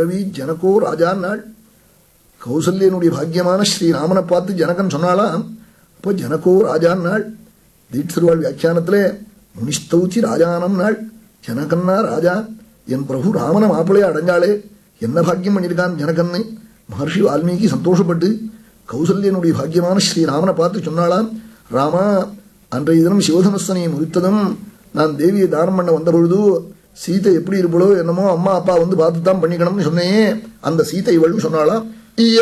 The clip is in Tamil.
அப்ரவி ஜனகோ ராஜா நாள் கௌசல்யனுடைய பாக்கியமான ஸ்ரீராமனை பார்த்து ஜனகன் சொன்னாலாம் அப்போ ஜனகோ ராஜா நாள் தீட்சிருவாள் வியாக்கியானத்திலே முனிஸ்தௌச்சி ராஜானம் நாள் ஜனகன்னா ராஜா என் பிரபு ராமன மாப்பிளைய அடைஞ்சாளே என்ன பாக்கியம் பண்ணியிருக்கான் ஜனகன்னு மகர்ஷி வால்மீகி சந்தோஷப்பட்டு கௌசல்யனுடைய பாக்கியமான ஸ்ரீராமனை பார்த்து சொன்னாலாம் ராமா அன்றைய தினம் சிவதனுஸ்தனையை முறித்ததும் நான் தேவியை தானம் பண்ண வந்த பொழுது சீதை எப்படி இருப்பளோ என்னமோ அம்மா அப்பா வந்து பார்த்து தான் பண்ணிக்கணும்னு சொன்னேன் அந்த சீதை இவள் சொன்னாலாம்